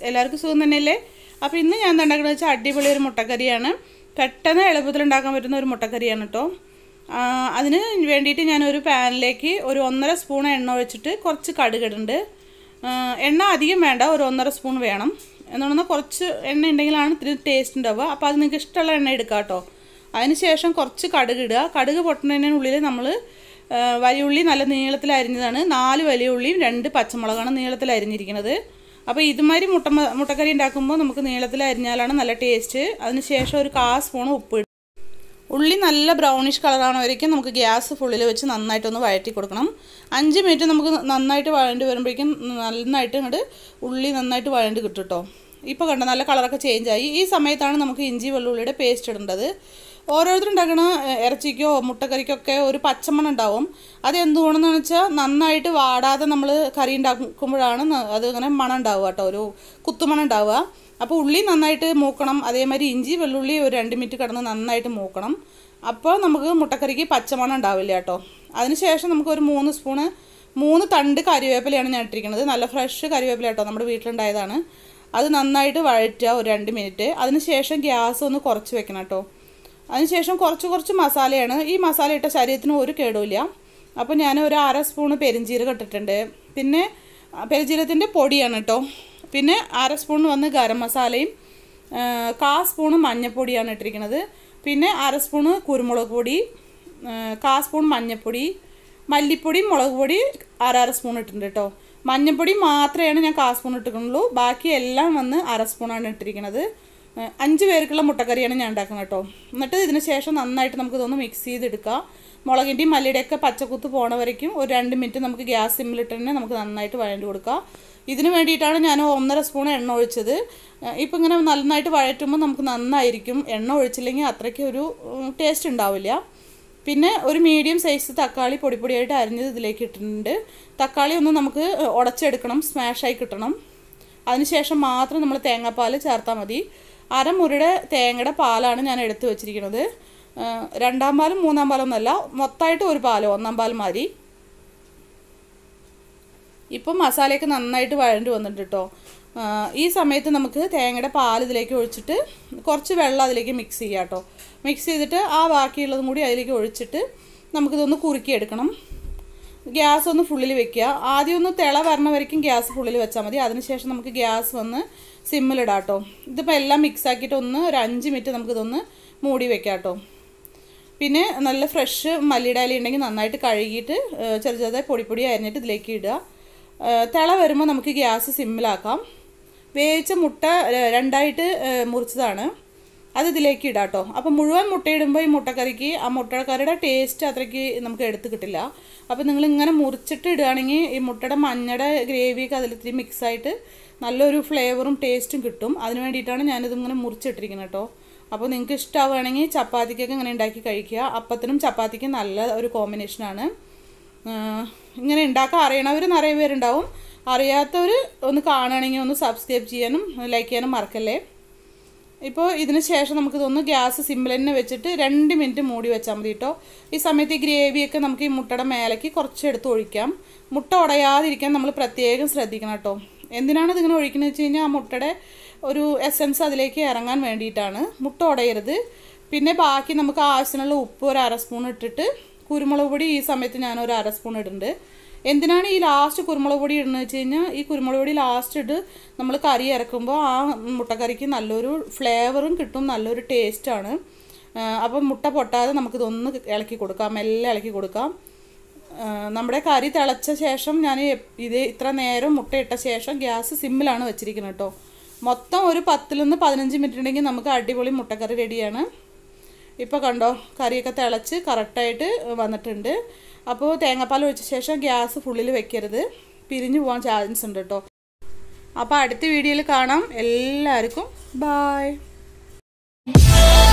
എല്ലാവർക്കും സുഖം തന്നെയല്ലേ അപ്പോൾ ഇന്ന് ഞാൻ എന്താ ഉണ്ടാക്കുന്നത് വെച്ചാൽ അടിപൊളി ഒരു മുട്ടക്കറിയാണ് പെട്ടെന്ന് എളുപ്പത്തിൽ ഉണ്ടാക്കാൻ പറ്റുന്ന ഒരു മുട്ടക്കറിയാണ് കേട്ടോ ആ, അതിന് വേണ്ടിയിട്ട് ഞാനൊരു പാനിലേക്ക് ഒരു ഒന്നര സ്പൂൺ എണ്ണ ഒഴിച്ചിട്ട് കുറച്ച് കടുകിടുന്നുണ്ട് ആ, എണ്ണ അധികം വേണ്ട ഒരു ഒന്നര സ്പൂൺ വേണം എന്ന് പറഞ്ഞാൽ കുറച്ച് എണ്ണ ഉണ്ടെങ്കിലാണ് ഇത്തിരി ടേസ്റ്റ് ഉണ്ടാവുക അപ്പോൾ അത് നിങ്ങൾക്ക് ഇഷ്ടമുള്ള എണ്ണ എടുക്കാം കേട്ടോ അതിന് ശേഷം കുറച്ച് കടുക് ഇടുക കടുക് പൊട്ടുന്നതിനുള്ളിൽ നമ്മൾ വലിയ ഉള്ളി നല്ല നീളത്തിൽ അരിഞ്ഞതാണ് നാല് വലിയ ഉള്ളിയും രണ്ട് പച്ചമുളകാണ് നീളത്തിൽ അരിഞ്ഞിരിക്കുന്നത് അപ്പോൾ ഇതുമാതിരി മുട്ട മുട്ടക്കറി ഉണ്ടാക്കുമ്പോൾ നമുക്ക് നീളത്തിൽ അരിഞ്ഞാലാണ് നല്ല ടേസ്റ്റ് അതിന് ശേഷം ഒരു കാ സ്പൂൺ ഉപ്പ് ഇടും ഉള്ളി നല്ല ബ്രൗണിഷ് കളറാണ് വരയ്ക്കും നമുക്ക് ഗ്യാസ് ഫുള്ളിൽ വെച്ച് നന്നായിട്ടൊന്ന് വഴറ്റി കൊടുക്കണം അഞ്ച് മിനിറ്റ് നമുക്ക് നന്നായിട്ട് വഴണ്ടി വരുമ്പോഴേക്കും നന്നായിട്ട് ഇങ്ങോട്ട് ഉള്ളി നന്നായിട്ട് വഴണ്ടി കിട്ടും കേട്ടോ ഇപ്പോൾ കണ്ട നല്ല കളറൊക്കെ ചേഞ്ച് ആയി ഈ സമയത്താണ് നമുക്ക് ഇഞ്ചി വെള്ളുള്ളിയുടെ പേസ്റ്റ് ഇടേണ്ടത് ഓരോരുത്തരും ഉണ്ടാക്കണ ഏഹ്, ഇറച്ചിക്കോ മുട്ടക്കറിക്കൊക്കെ ഒരു പച്ചമണം ഉണ്ടാവും അത് എന്തുകൊണ്ടെന്ന് വെച്ചാൽ നന്നായിട്ട് വാടാതെ നമ്മൾ കറി ഉണ്ടാക്കുമ്പോഴാണ് ന- അത് ഇങ്ങനെ മണം ഉണ്ടാവുക കേട്ടോ ഒരു കുത്തുമണം ഉണ്ടാവുക അപ്പോൾ ഉള്ളി നന്നായിട്ട് മൂക്കണം അതേമാതിരി ഇഞ്ചി വെള്ളുള്ളി ഒരു രണ്ട് മിനിറ്റ് കിടന്ന് നന്നായിട്ട് മൂക്കണം അപ്പോൾ നമുക്ക് മുട്ടക്കറിക്ക് പച്ചമണം ഉണ്ടാവില്ല കേട്ടോ അതിനുശേഷം നമുക്ക് ഒരു മൂന്ന് സ്പൂണ് മൂന്ന് തണ്ട് കറിവേപ്പിലയാണ് ഞാൻ ഇട്ടിരിക്കുന്നത് നല്ല ഫ്രഷ് കറിവേപ്പില കേട്ടോ നമ്മുടെ വീട്ടിലുണ്ടായതാണ് അത് നന്നായിട്ട് വഴറ്റുക ഒരു രണ്ട് മിനിറ്റ് അതിനുശേഷം ഗ്യാസ് ഒന്ന് കുറച്ച് വെക്കണം കേട്ടോ അതിനുശേഷം കുറച്ച് കുറച്ച് മസാലയാണ് ഈ മസാല ഇട്ട ശരീരത്തിന് ഒരു കേടുമില്ല അപ്പോൾ ഞാൻ ഒരു അര സ്പൂണ് പെരിഞ്ചീരകം ഇട്ടിട്ടുണ്ട് പിന്നെ ആ, പെരിഞ്ജീരകത്തിൻ്റെ പൊടിയാണ് കേട്ടോ പിന്നെ അര സ്പൂൺ വന്ന് ഗരം മസാലയും ആ, കാ സ്പൂണ് മഞ്ഞൾപ്പൊടിയാണ് ഇട്ടിരിക്കുന്നത് പിന്നെ അര സ്പൂണ് കുരുമുളക് പൊടി ആ, കാ സ്പൂൺ മഞ്ഞൾപ്പൊടി മല്ലിപ്പൊടി മുളക് പൊടി അര അര സ്പൂൺ ഇട്ടിട്ടുണ്ട് കേട്ടോ മഞ്ഞൾപ്പൊടി മാത്രമേ ഞാൻ കാ സ്പൂൺ ഇട്ടിട്ടുള്ളൂ ബാക്കി എല്ലാം വന്ന് അര സ്പൂണാണ് ഇട്ടിരിക്കുന്നത് ഏഹ് അഞ്ച് പേർക്കുള്ള മുട്ടക്കറിയാണ് ഞാൻ ഉണ്ടാക്കുന്നത് കേട്ടോ എന്നിട്ട് ഇതിന് ശേഷം നന്നായിട്ട് നമുക്ക് ഇതൊന്ന് മിക്സ് ചെയ്തെടുക്കാം മുളകിൻ്റെയും മല്ലിയുടെയൊക്കെ പച്ചക്കുത്ത് പോണ വരയ്ക്കും ഒരു രണ്ട് മിനിറ്റ് നമുക്ക് ഗ്യാസ് സിമ്മിലിട്ട് തന്നെ നമുക്ക് നന്നായിട്ട് വഴണ്ടി കൊടുക്കാം ഇതിന് വേണ്ടിയിട്ടാണ് ഞാൻ ഒന്നര സ്പൂൺ എണ്ണ ഒഴിച്ചത് ഇപ്പം ഇങ്ങനെ നന്നായിട്ട് വഴറ്റുമ്പോൾ നമുക്ക് നന്നായിരിക്കും എണ്ണ ഒഴിച്ചില്ലെങ്കിൽ അത്രയ്ക്ക് ഒരു ടേസ്റ്റ് ഉണ്ടാവില്ല പിന്നെ ഒരു മീഡിയം സൈസ് തക്കാളി പൊടി പൊടിയായിട്ട് അരിഞ്ഞത് ഇതിലേക്ക് ഇട്ടിട്ടുണ്ട് തക്കാളി ഒന്ന് നമുക്ക് ഉടച്ചെടുക്കണം സ്മാഷായി കിട്ടണം അതിനുശേഷം മാത്രം നമ്മൾ തേങ്ങാപ്പാൽ ചേർത്താൽ മതി അരമുറിയുടെ തേങ്ങയുടെ പാലാണ് ഞാൻ എടുത്തു വെച്ചിരിക്കുന്നത് ആ, രണ്ടാം പാലും മൂന്നാം പാലും ഒന്നല്ല മൊത്തമായിട്ട് ഒരു പാല് ഒന്നാം പാൽ മതി ഇപ്പം മസാലയൊക്കെ നന്നായിട്ട് വഴണ്ടി വന്നിട്ടുണ്ട് കേട്ടോ ആ, ഈ സമയത്ത് നമുക്ക് തേങ്ങയുടെ പാൽ ഇതിലേക്ക് ഒഴിച്ചിട്ട് കുറച്ച് വെള്ളം അതിലേക്ക് മിക്സ് ചെയ്യാം കേട്ടോ മിക്സ് ചെയ്തിട്ട് ആ ബാക്കിയുള്ളതും കൂടി അതിലേക്ക് ഒഴിച്ചിട്ട് നമുക്കിതൊന്ന് കുറുക്കിയെടുക്കണം ഗ്യാസ് ഒന്ന് ഫുള്ളിൽ വെക്കുക ആദ്യം ഒന്ന് തിള വരണ വരയ്ക്കും ഗ്യാസ് ഫുള്ളിൽ വെച്ചാൽ മതി അതിനുശേഷം നമുക്ക് ഗ്യാസ് വന്ന് സിമ്മിലിടാം കേട്ടോ ഇതിപ്പോൾ എല്ലാം മിക്സ് ആക്കിയിട്ട് ഒന്ന് ഒരു അഞ്ച് മിനിറ്റ് നമുക്കിതൊന്ന് മൂടി വെക്കാം കേട്ടോ പിന്നെ നല്ല ഫ്രഷ് മല്ലിയുടെ ഇല ഉണ്ടെങ്കിൽ നന്നായിട്ട് കഴുകിയിട്ട് ഏഹ്, ചെറു ചെറുതായി പൊടി പൊടി അരിഞ്ഞിട്ട് ഇതിലേക്ക് ഇടുക ഏഹ്, തിള വരുമ്പോൾ നമുക്ക് ഗ്യാസ് സിമ്മിലാക്കാം വേവിച്ച മുട്ട ഏഹ്, രണ്ടായിട്ട് ഏഹ്, മുറിച്ചതാണ് അത് ഇതിലേക്ക് ഇടാം കേട്ടോ അപ്പോൾ മുഴുവൻ മുട്ടയിടുമ്പോൾ ഈ മുട്ടക്കറിക്ക് ആ മുട്ടക്കറിയുടെ ടേസ്റ്റ് അത്രയ്ക്ക് നമുക്ക് എടുത്ത് കിട്ടില്ല അപ്പോൾ നിങ്ങൾ ഇങ്ങനെ മുറിച്ചിട്ട് ഇടുകയാണെങ്കിൽ ഈ മുട്ടയുടെ മഞ്ഞയുടെ ഗ്രേവിയൊക്കെ അതിലിത്തിരി മിക്സായിട്ട് നല്ലൊരു ഫ്ലേവറും ടേസ്റ്റും കിട്ടും അതിന് വേണ്ടിയിട്ടാണ് ഞാനിത് ഇങ്ങനെ മുറിച്ചിട്ടിരിക്കുന്നത് കേട്ടോ അപ്പോൾ നിങ്ങൾക്ക് ഇഷ്ടമാവുകയാണെങ്കിൽ ചപ്പാത്തിക്കൊക്കെ ഇങ്ങനെ ഉണ്ടാക്കി കഴിക്കുക അപ്പത്തിനും ചപ്പാത്തിക്കും നല്ല ഒരു കോമ്പിനേഷനാണ് ആഹ് ഇങ്ങനെ ഉണ്ടാക്കാൻ അറിയണവർ നിറയെ പേരുണ്ടാവും അറിയാത്തവർ ഒന്ന് കാണുകയാണെങ്കിൽ ഒന്ന് സബ്സ്ക്രൈബ് ചെയ്യാനും ലൈക്ക് ചെയ്യാനും മറക്കല്ലേ ഇപ്പോൾ ഇതിന് ശേഷം നമുക്കിതൊന്ന് ഗ്യാസ് സിമ്പിൾ തന്നെ വെച്ചിട്ട് രണ്ട് മിനിറ്റ് മൂടി വെച്ചാൽ മതി കേട്ടോ ഈ സമയത്ത് ഈ ഗ്രേവിയൊക്കെ നമുക്ക് ഈ മുട്ടയുടെ മേലേക്ക് കുറച്ചെടുത്ത് ഒഴിക്കാം മുട്ട ഉടയാതിരിക്കാൻ നമ്മൾ പ്രത്യേകം ശ്രദ്ധിക്കണം കേട്ടോ എന്തിനാണ് ഇതിങ്ങനെ ഒഴിക്കുന്നത് വെച്ച് കഴിഞ്ഞാൽ ആ മുട്ടയുടെ ഒരു എസൻസ് അതിലേക്ക് ഇറങ്ങാൻ വേണ്ടിയിട്ടാണ് മുട്ട ഉടയരുത് പിന്നെ ബാക്കി നമുക്ക് ആവശ്യത്തിനുള്ള ഉപ്പ് ഒരു അര സ്പൂൺ ഇട്ടിട്ട് കുരുമുളക് പൊടി ഈ സമയത്ത് ഞാൻ ഒരു അര സ്പൂൺ ഇടുന്നുണ്ട് എന്തിനാണ് ഈ ലാസ്റ്റ് കുരുമുളക് പൊടി ഇടുന്നത് വെച്ച് കഴിഞ്ഞാൽ ഈ കുരുമുളക് പൊടി ലാസ്റ്റ് ഇട്ട് നമ്മൾ കറി ഇറക്കുമ്പോൾ ആ മുട്ടക്കറിക്ക് നല്ലൊരു ഫ്ലേവറും കിട്ടും നല്ലൊരു ടേസ്റ്റാണ് അപ്പം മുട്ട പൊട്ടാതെ നമുക്കിതൊന്ന് ഇളക്കി കൊടുക്കാം മെല്ലെ ഇളക്കി കൊടുക്കാം ആ, നമ്മുടെ കറി തിളച്ച ശേഷം ഞാൻ ഇത് ഇത്ര നേരം മുട്ട ഇട്ട ശേഷം ഗ്യാസ് സിമ്മിലാണ് വെച്ചിരിക്കുന്നത് കേട്ടോ മൊത്തം ഒരു പത്തിൽ നിന്ന് പതിനഞ്ച് മിനിറ്റ് ഉണ്ടെങ്കിൽ നമുക്ക് അടിപൊളി മുട്ടക്കറി റെഡിയാണ് ഇപ്പോൾ കണ്ടോ കറിയൊക്കെ തിളച്ച് കറക്റ്റായിട്ട് വന്നിട്ടുണ്ട് അപ്പോൾ തേങ്ങാപ്പാൽ ഒഴിച്ച ശേഷം ഗ്യാസ് ഫുള്ളിൽ വെക്കരുത് പിരിഞ്ഞു പോകാൻ ചാൻസ് ഉണ്ട് കേട്ടോ അപ്പോൾ അടുത്ത വീഡിയോയിൽ കാണാം എല്ലാവർക്കും ബായ്